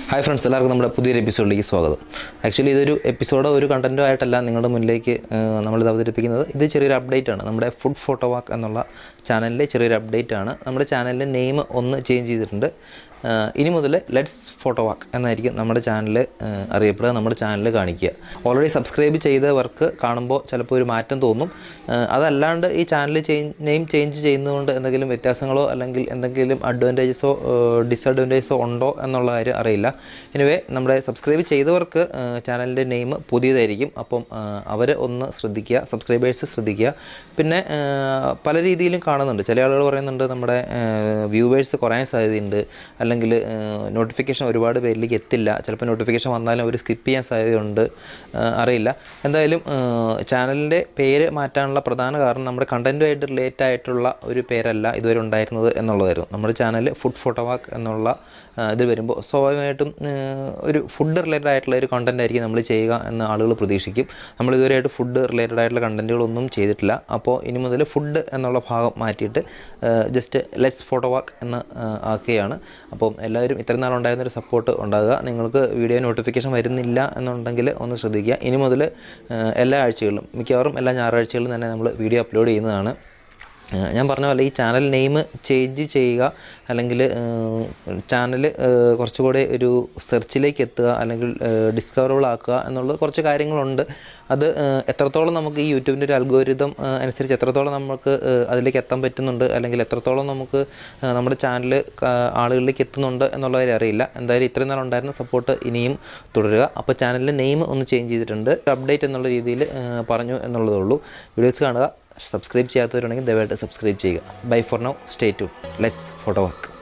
hi friends എല്ലാവർക്കും നമ്മുടെ പുതിയൊരു എപ്പിസോഡിലേക്ക് സ്വാഗതം ആക്ച്വലി ഇതൊരു എപ്പിസോഡോ ഒരു കണ്ടൻറ്റോ ആയിട്ടല്ല നിങ്ങളുടെ മുന്നിലേക്ക് ഏഹ്, നമ്മളിത് അവതരിപ്പിക്കുന്നത് ഇത് ചെറിയൊരു അപ്ഡേറ്റ് ആണ് നമ്മുടെ ഫുഡ് ഫോട്ടോ വാക്ക് എന്നുള്ള ചാനലിലെ ചെറിയൊരു അപ്ഡേറ്റ് ആണ് നമ്മുടെ ചാനലിൻ്റെ നെയിം ഒന്ന് ചേഞ്ച് ചെയ്തിട്ടുണ്ട് ഏഹ്, ഇനി മുതൽ ലെറ്റ്സ് ഫോട്ടോ വാക്ക് എന്നായിരിക്കും നമ്മുടെ ചാനൽ അറിയപ്പെടുക നമ്മുടെ ചാനൽ കാണിക്കുക ഓൾറെഡി സബ്സ്ക്രൈബ് ചെയ്തവർക്ക് കാണുമ്പോൾ ചിലപ്പോൾ ഒരു മാറ്റം തോന്നും ഏഹ്, അതല്ലാണ്ട് ഈ ചാനൽ ചേഞ്ച് നെയിം ചേഞ്ച് ചെയ്യുന്നതുകൊണ്ട് എന്തെങ്കിലും വ്യത്യാസങ്ങളോ അല്ലെങ്കിൽ എന്തെങ്കിലും അഡ്വാൻറ്റേജസോ ഡിസഡ്വാൻറ്റേജസോ ഉണ്ടോ എന്നുള്ള കാര്യം അറിയില്ല എനിവേ നമ്മുടെ സബ്സ്ക്രൈബ് ചെയ്തവർക്ക് ചാനലിൻ്റെ നെയിം പുതിയതായിരിക്കും അപ്പം അവർ ഒന്ന് ശ്രദ്ധിക്കുക സബ്സ്ക്രൈബേഴ്സ് ശ്രദ്ധിക്കുക പിന്നെ ആ, പല രീതിയിലും കാണുന്നുണ്ട് ചില ആളുകൾ പറയുന്നുണ്ട് നമ്മുടെ വ്യൂവേഴ്സ് കുറയാൻ സാധ്യതയുണ്ട് അല്ലെങ്കിൽ നോട്ടിഫിക്കേഷൻ ഒരുപാട് പേരിലേക്ക് എത്തില്ല ചിലപ്പോൾ നോട്ടിഫിക്കേഷൻ വന്നാലും അവർ സ്കിപ്പ് ചെയ്യാൻ സാധ്യതയുണ്ട് ആ, അറിയില്ല എന്തായാലും ചാനലിൻ്റെ പേര് മാറ്റാനുള്ള പ്രധാന കാരണം നമ്മുടെ കണ്ടൻറ്റുമായിട്ട് റിലേറ്റ് ആയിട്ടുള്ള ഒരു പേരല്ല ഇതുവരെ ഉണ്ടായിരുന്നത് എന്നുള്ളതായിരുന്നു നമ്മുടെ ചാനൽ ഫുഡ് ഫോട്ടോവാക്ക് എന്നുള്ള ആ, ഇത് വരുമ്പോൾ സ്വാഭാവികമായിട്ടും ആ, ഒരു ഫുഡ് റിലേറ്റഡ് ആയിട്ടുള്ള ഒരു കണ്ടൻറ് ആയിരിക്കും നമ്മൾ ചെയ്യുക എന്ന് ആളുകൾ പ്രതീക്ഷിക്കും നമ്മൾ ഇതുവരെയായിട്ട് ഫുഡ് റിലേറ്റഡ് ആയിട്ടുള്ള കണ്ടൻറ്റുകളൊന്നും ചെയ്തിട്ടില്ല അപ്പോൾ ഇനി മുതൽ ഫുഡ് എന്നുള്ള ഭാഗം മാറ്റിയിട്ട് ജസ്റ്റ് ലെറ്റ്സ് ഫോട്ടോ വാക്ക് എന്ന് ആ, ആക്കുകയാണ് അപ്പം എല്ലാവരും ഇത്രയും നാൾ ഉണ്ടായിരുന്ന ഒരു സപ്പോർട്ട് ഉണ്ടാകുക നിങ്ങൾക്ക് വീഡിയോ നോട്ടിഫിക്കേഷൻ വരുന്നില്ല എന്നുണ്ടെങ്കിൽ ഒന്ന് ശ്രദ്ധിക്കുക ഇനി മുതൽ എല്ലാ ആഴ്ചകളിലും മിക്കവാറും എല്ലാ ഞായറാഴ്ചകളിലും തന്നെ നമ്മൾ വീഡിയോ അപ്ലോഡ് ചെയ്യുന്നതാണ് ഏഹ് ഞാൻ പറഞ്ഞ പോലെ ഈ ചാനൽ നെയിം ചേഞ്ച് ചെയ്യുക അല്ലെങ്കിൽ ചാനൽ കുറച്ചുകൂടെ ഒരു സെർച്ചിലേക്ക് എത്തുക അല്ലെങ്കിൽ ഡിസ്കവറബിൾ ആക്കുക എന്നുള്ള കുറച്ച് കാര്യങ്ങളുണ്ട് അത് ഏഹ് എത്രത്തോളം നമുക്ക് ഈ യൂട്യൂബിൻ്റെ ഒരു അൽഗോരിതം അനുസരിച്ച് എത്രത്തോളം നമുക്ക് ഏഹ് അതിലേക്ക് എത്താൻ പറ്റുന്നുണ്ട് അല്ലെങ്കിൽ എത്രത്തോളം നമുക്ക് ഏഹ് നമ്മുടെ ചാനൽ ആളുകളിലേക്ക് എത്തുന്നുണ്ട് എന്നുള്ള കാര്യം അറിയില്ല എന്തായാലും ഇത്രയും നാൾ ഉണ്ടായിരുന്ന സപ്പോർട്ട് ഇനിയും തുടരുക അപ്പോൾ ചാനലിൻ്റെ നെയിം ഒന്ന് ചേഞ്ച് ചെയ്തിട്ടുണ്ട് അപ്ഡേറ്റ് എന്നുള്ള രീതിയിൽ പറഞ്ഞു എന്നുള്ളതേ ഉള്ളൂ വീഡിയോസ് കാണുക സബ്സ്ക്രൈബ് ചെയ്യാത്തവരുണ്ടെങ്കിൽ ദയവായിട്ട് സബ്സ്ക്രൈബ് ചെയ്യുക ബൈ ഫോർ നൗ സ്റ്റേ ടു ലെറ്റ്സ് ഫോട്ടോ വർക്ക്